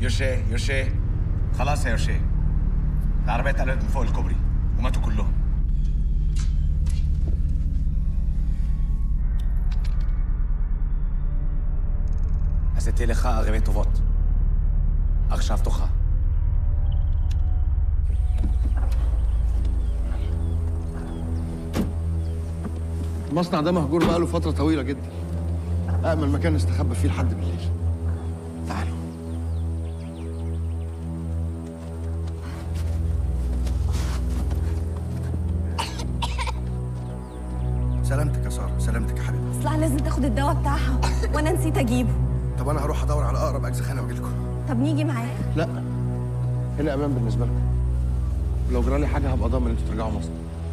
يوشي يوشي خلاص يا يوشي العربية اتقلبت من فوق الكوبري وماتوا كلهم C'était לך arrivées טובות. עכשיו תורך. المصنع ده مهجور بقاله فترة طويلة جدا أأمن مكان نستخبى فيه لحد بالليل تعالوا سلامتك يا سارة سلامتك يا حبيبي اصلها لازم تاخد الدواء بتاعها وانا نسيت اجيبه طب أنا هروح أدور على أقرب أجزخانة وأجي لكم طب نيجي معاك لا هنا أمان بالنسبة لكم لو جرالي حاجة هبقى ضامن أنتوا ترجعوا مصر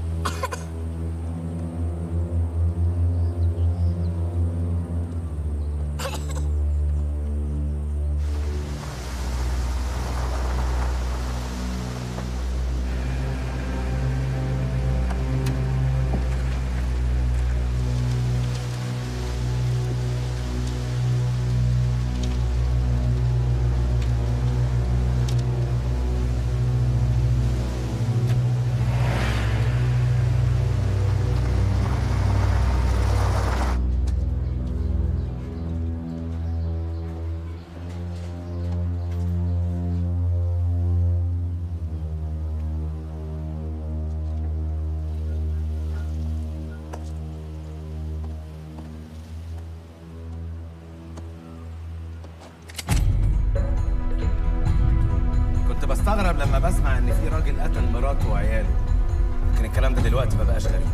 كنت بستغرب لما بسمع ان في راجل قتل مراته وعياله لكن الكلام ده دلوقتي ما بقاش غريب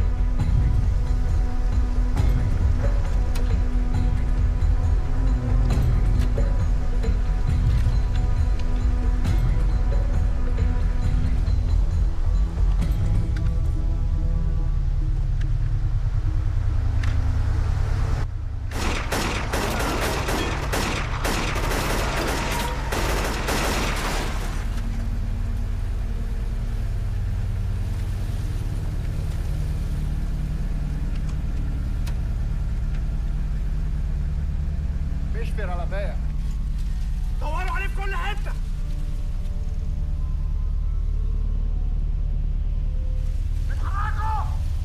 اشفر على بايع دوروا عليه في كل حته اتحركوا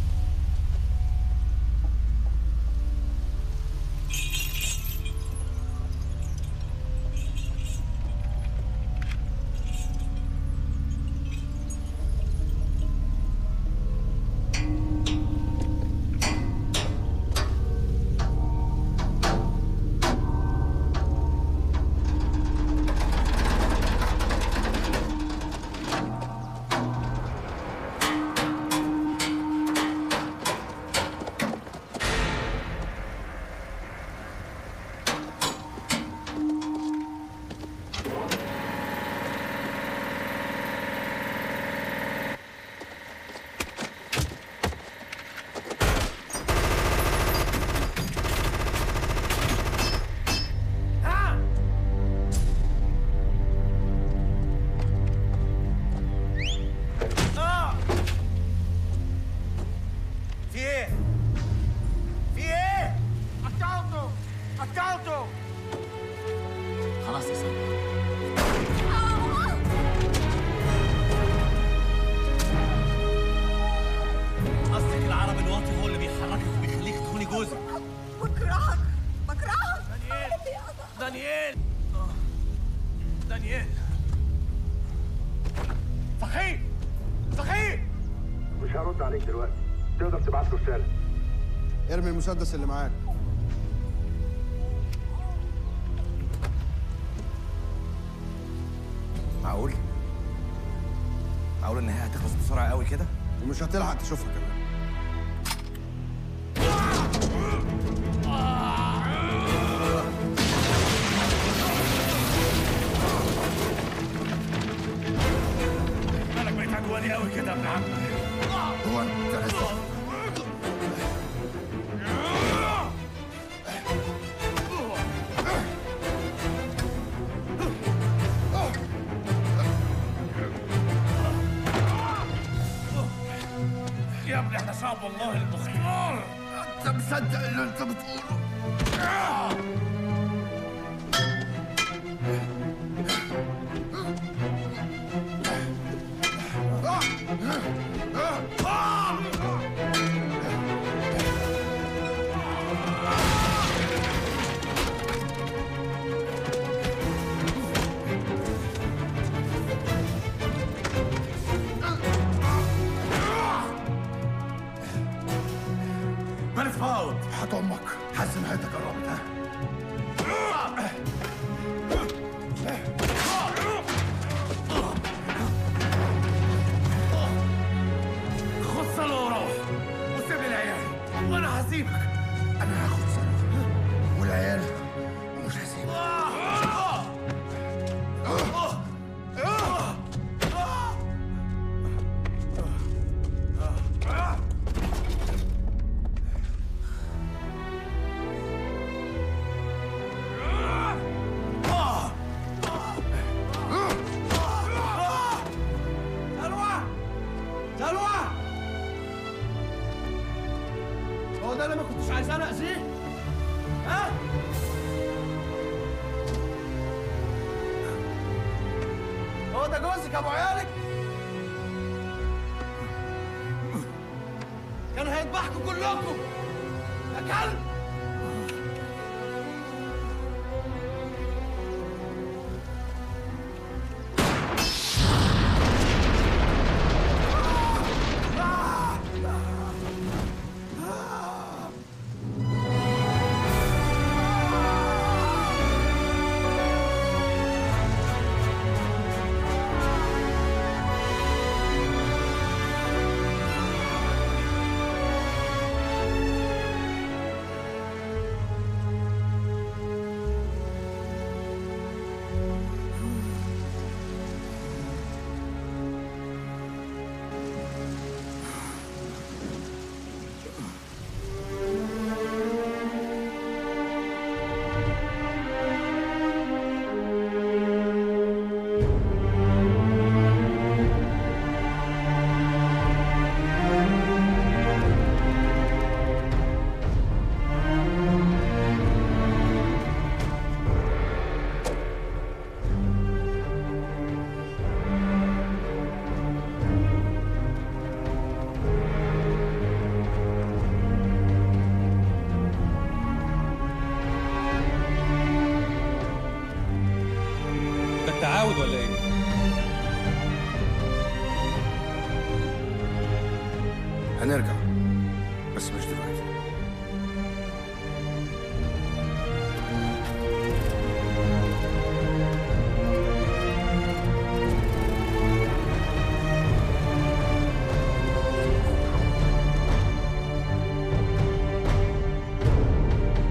ها آه. في ايه؟ في ايه؟ قطعته قطعته خلاص يا سلمى قصدك العرب الواطي هو اللي بيحركك وبيخليك تخوني جوزك بكرهك بكرهك دانيال دانيال آه. دانيال فخير فخير مش هرد عليك دلوقتي تقدر تبعت له رساله ارمي المسدس اللي معاك معقول؟ معقول ان هي هتخلص بسرعه قوي كده؟ ومش هتلحق تشوفها كمان مالك بقيت عدواني قوي كده يا ابن عم هو انت لسه يا ابني احنا شعب الله المختار انت مصدق اللي انت بتقوله هو ده جوزك يا ابو عيالك كان هيذبحكم كلكم يا كلب ده التعاود ولا ايه؟ هنرجع بس مش دلوقتي